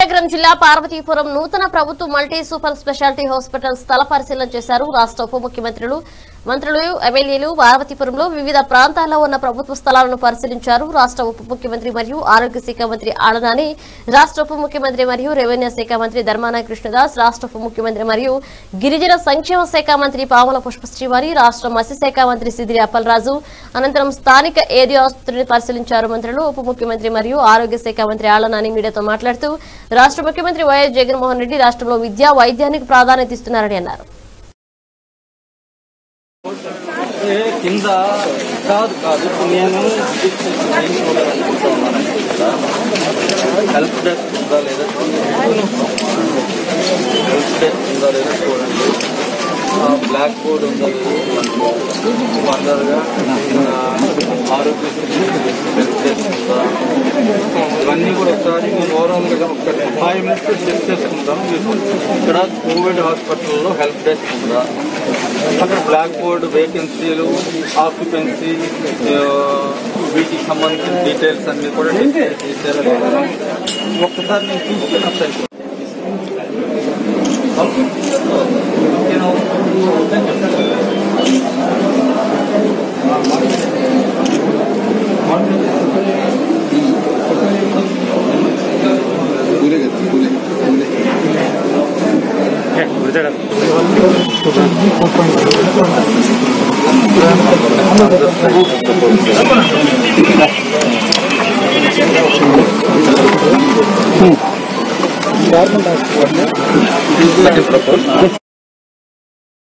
విజయనగరం జిల్లా పార్వతీపురం నూతన ప్రభుత్వ మల్టీ సూపర్ స్పెషాలిటీ హాస్పిటల్ స్థల పరిశీలన చేశారు రాష్ట్ర ఉప ముఖ్యమంత్రులు మంత్రులు ఎమ్మెల్యేలు పార్వతీపురంలో వివిధ ప్రాంతాల్లో ఉన్న ప్రభుత్వ స్థలాలను పరిశీలించారు రాష్ట్ర ఉప ముఖ్యమంత్రి మరియు ఆరోగ్య శాఖ మంత్రి ఆడనాని రాష్ట్ర ఉప ముఖ్యమంత్రి మరియు రెవెన్యూ శాఖ మంత్రి ధర్మాన కృష్ణదాస్ రాష్ట్ర ఉప ముఖ్యమంత్రి మరియు గిరిజన సంక్షేమ శాఖ మంత్రి పాముల పుష్పశ్రీవారి రాష్ట్ర మత్స్యశాఖ మంత్రి సిదిరి అప్పలరాజు అనంతరం స్థానిక ఏది ఆసుపత్రిని పరిశీలించారు మంత్రులు ఉప ముఖ్యమంత్రి మరియు ఆరోగ్య శాఖ మంత్రి ఆళ్లనాని మీడియాతో మాట్లాడుతూ రాష్ట్ర ముఖ్యమంత్రి వైఎస్ జగన్మోహన్ రెడ్డి రాష్ట్రంలో విద్యా వైద్యానికి ప్రాధాన్యత ఇస్తున్నారని అన్నారు ఏ కింద కాదు కాదు ఇప్పుడు నేను నేను చూడాలనుకుంటున్నాను హెల్ప్ డెస్క్ ఉందా లేదా చూడండి హెల్ప్ డెస్క్ ఉందా లేదా చూడండి బ్లాక్ బోర్డ్ ఉందా లేదా ఫర్దర్గా ఆరోగ్యశ్రీ హెల్ప్ డెస్క్ ఉందా ఇవన్నీ కూడా ఒకసారి నేను ఓవరాల్గా ఒక ఫైవ్ మినిట్స్ చెక్ చేసుకుంటాను మీకు ఇక్కడ కోవిడ్ హాస్పిటల్లో హెల్ప్ డెస్క్ ఉందా అక్కడ బ్లాక్ బోర్డ్ వేకెన్సీలు ఆక్యుపెన్సీ వీటికి సంబంధించిన డీటెయిల్స్ అన్ని కూడా డీటెయిల్ ఒక్కసారి నేను చూసుకుని వస్తాయి